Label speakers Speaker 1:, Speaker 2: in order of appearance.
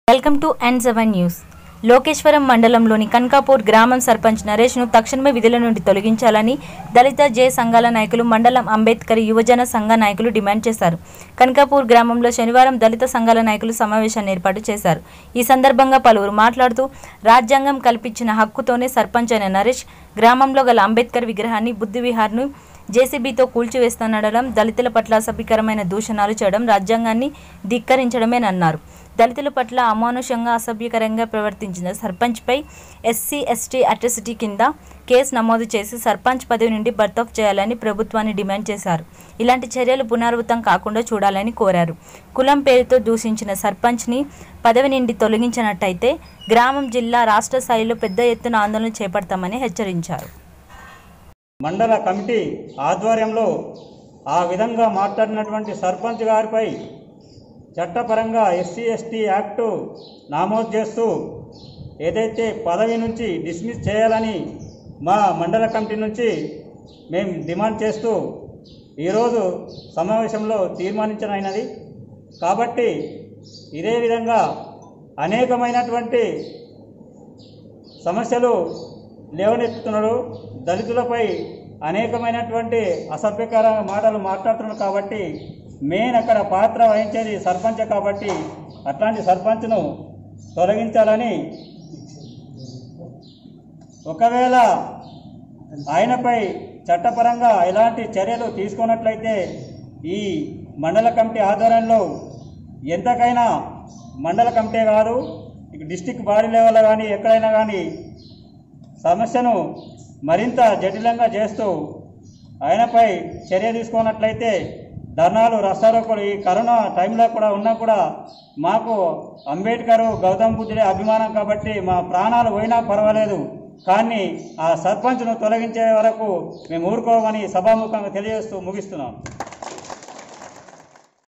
Speaker 1: welcome to N seven news Lokeshwaram మండలంలోని కనకాపూర్ గ్రామం సర్పంచ్ నరేష్ను తక్షణమే విధుల నుండి తొలగించాలని దళిత జే సంఘాల నాయకులు మండలం అంబేద్కర్ యువజన సంఘ నాయకులు డిమాండ్ చేశారు కనకాపూర్ గ్రామంలో శనివారం దళిత సంఘాల నాయకులు సమావేశాన్ని ఏర్పాటు చేశారు ఈ సందర్భంగా పలువురు మాట్లాడుతూ రాజ్యాంగం కల్పించిన హక్కుతోనే సర్పంచ్ అయిన నరేష్ గ్రామంలో గల అంబేద్కర్ విగ్రహాన్ని బుద్ధి విహార్ను జేసీబీతో కూల్చివేస్తానడం దళితుల పట్ల అసభ్యకరమైన దూషణాలు చేయడం రాజ్యాంగాన్ని ధిక్కరించడమేనన్నారు దళితుల పట్ల అమానుషంగా అసభ్యకరంగా ప్రవర్తించిన సర్పంచ్పై ఎస్సీ ఎస్టీ అట్రసిటీ కింద కేసు నమోదు చేసి సర్పంచ్ పదవి నుండి బర్తఫ్ చేయాలని ప్రభుత్వాన్ని డిమాండ్ చేశారు ఇలాంటి చర్యలు పునరావృతం కాకుండా చూడాలని కోరారు కులం పేరుతో దూషించిన సర్పంచ్ని పదవి నుండి తొలగించినట్టయితే గ్రామం జిల్లా రాష్ట్ర స్థాయిలో పెద్ద ఎత్తున ఆందోళన చేపడతామని హెచ్చరించారు
Speaker 2: మండల కమిటీ ఆధ్వర్యంలో ఆ విధంగా మాట్లాడినటువంటి సర్పంచ్ గారిపై చట్టపరంగా ఎస్సీ ఎస్టీ యాక్టు నమోదు చేస్తూ ఏదైతే పదవి నుంచి డిస్మిస్ చేయాలని మా మండల కమిటీ నుంచి మేము డిమాండ్ చేస్తూ ఈరోజు సమావేశంలో తీర్మానించనైనది కాబట్టి ఇదే విధంగా అనేకమైనటువంటి సమస్యలు లేవనెత్తుతున్నాడు దళితులపై అనేకమైనటువంటి అసభ్యకర మాటలు మాట్లాడుతున్నాడు కాబట్టి మెయిన్ అక్కడ పాత్ర వహించేది సర్పంచ్ కాబట్టి అట్లాంటి సర్పంచ్ను తొలగించాలని ఒకవేళ ఆయనపై చట్టపరంగా ఎలాంటి చర్యలు తీసుకున్నట్లయితే ఈ మండల కమిటీ ఆధ్వర్యంలో ఎంతకైనా మండల కమిటీ కాదు ఇక డిస్టిక్ బాడీ లెవెల్ కానీ ఎక్కడైనా కానీ సమస్యను మరింత జటిలంగా చేస్తూ ఆయనపై చర్య తీసుకున్నట్లయితే ధర్నాలు రస్తారోకోలు ఈ కరోనా టైంలో కూడా ఉన్నా కూడా మాకు అంబేద్కర్ గౌతమ్ బుద్ధుడే అభిమానం కాబట్టి మా ప్రాణాలు పోయినా పర్వాలేదు కానీ ఆ సర్పంచ్ను తొలగించే వరకు మేము ఊరుకోమని సభాముఖంగా తెలియజేస్తూ ముగిస్తున్నాం